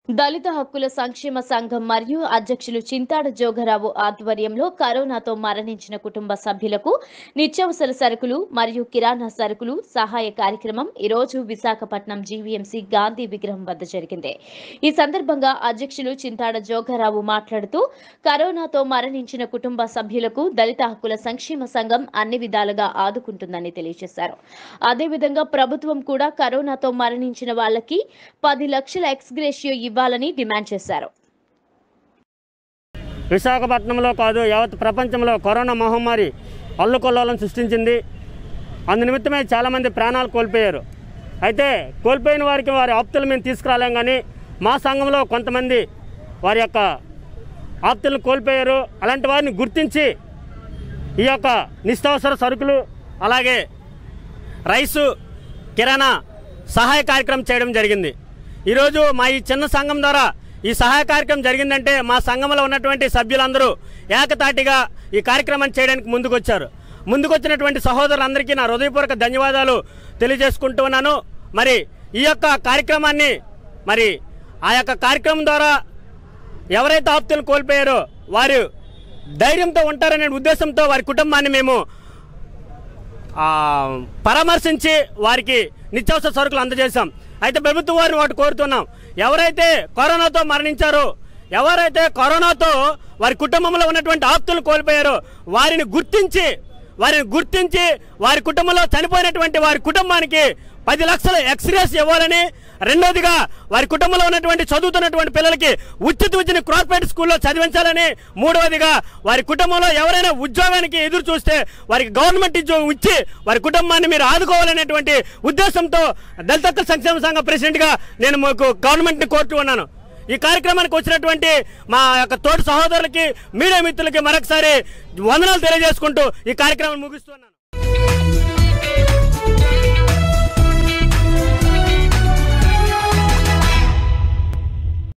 దళిత హక్కుల సంక్షేమ సంఘం మరియు అధ్యక్షులు చింతాడ జోగరావు ఆధ్వర్యంలో కరోనాతో మరణించిన కుటుంబ సభ్యులకు నిత్యావసర సరుకులు మరియు కిరాణా సరుకులు సహాయ కార్యక్రమం ఈరోజు విశాఖపట్నం జీవీఎంసీ గాంధీ విగ్రహం వద్ద జరిగింది ఈ సందర్భంగా అధ్యక్షులు చింతాడ జోగారావు మాట్లాడుతూ కరోనాతో మరణించిన కుటుంబ సభ్యులకు దళిత హక్కుల సంక్షేమ సంఘం అన్ని విధాలుగా ఆదుకుంటుందని తెలియజేశారు అదేవిధంగా ప్రభుత్వం కూడా కరోనాతో మరణించిన వాళ్ళకి పది లక్షల ఎక్స్గ్రేషియో ఇవ్వాలని డిమాండ్ చేశారు విశాఖపట్నంలో కాదు యావత్ ప్రపంచంలో కరోనా మహమ్మారి అల్లుకొల్లోలను సృష్టించింది అందునిమిత్తమే చాలామంది ప్రాణాలు కోల్పోయారు అయితే కోల్పోయిన వారికి వారి ఆప్తులు మేము తీసుకురాలేం కానీ మా సంఘంలో కొంతమంది వారి యొక్క ఆప్తులను కోల్పోయారు అలాంటి వారిని గుర్తించి ఈ యొక్క నిత్యావసర సరుకులు అలాగే రైసు కిరాణా సహాయ కార్యక్రమం చేయడం జరిగింది ఈరోజు మా ఈ చిన్న సంఘం ద్వారా ఈ సహాయ కార్యక్రమం జరిగిందంటే మా సంఘంలో ఉన్నటువంటి సభ్యులందరూ ఏకతాటిగా ఈ కార్యక్రమాన్ని చేయడానికి ముందుకొచ్చారు ముందుకొచ్చినటువంటి సహోదరులందరికీ నా హృదయపూర్వక ధన్యవాదాలు తెలియజేసుకుంటూ ఉన్నాను మరి ఈ యొక్క కార్యక్రమాన్ని మరి ఆ యొక్క కార్యక్రమం ద్వారా ఎవరైతే ఆప్తులను కోల్పోయారో వారు ధైర్యంతో ఉంటారనే ఉద్దేశంతో వారి కుటుంబాన్ని మేము ఆ, పరామర్శించి వారికి నిత్యావసర సరుకులు అందజేశాం అయితే ప్రభుత్వం వారిని వాటి కోరుతున్నాం ఎవరైతే కరోనాతో మరణించారో ఎవరైతే కరోనాతో వారి కుటుంబంలో ఉన్నటువంటి ఆప్తులు కోల్పోయారో వారిని గుర్తించి వారిని గుర్తించి వారి కుటుంబంలో చనిపోయినటువంటి వారి కుటుంబానికి పది లక్షల ఎక్స్రేస్ ఇవ్వాలని రెండోదిగా వారి కుటుంబంలో ఉన్నటువంటి చదువుతున్నటువంటి పిల్లలకి ఉచిత విద్యని కార్పొరేట్ స్కూల్లో చదివించాలని మూడవదిగా వారి కుటుంబంలో ఎవరైనా ఉద్యోగానికి ఎదురు చూస్తే వారికి గవర్నమెంట్ ఉద్యోగం ఇచ్చి వారి కుటుంబాన్ని మీరు ఆదుకోవాలనేటువంటి ఉద్దేశంతో దళిత హక్కుల సంక్షేమ సంఘ ప్రెసిడెంట్గా నేను మాకు గవర్నమెంట్ని కోరుతూ ఉన్నాను ఈ కార్యక్రమానికి వచ్చినటువంటి మా యొక్క తోటి సహోదరులకి మీడియా మిత్రులకి మరొకసారి వందనాలు తెలియజేసుకుంటూ ఈ కార్యక్రమాన్ని ముగిస్తున్నాను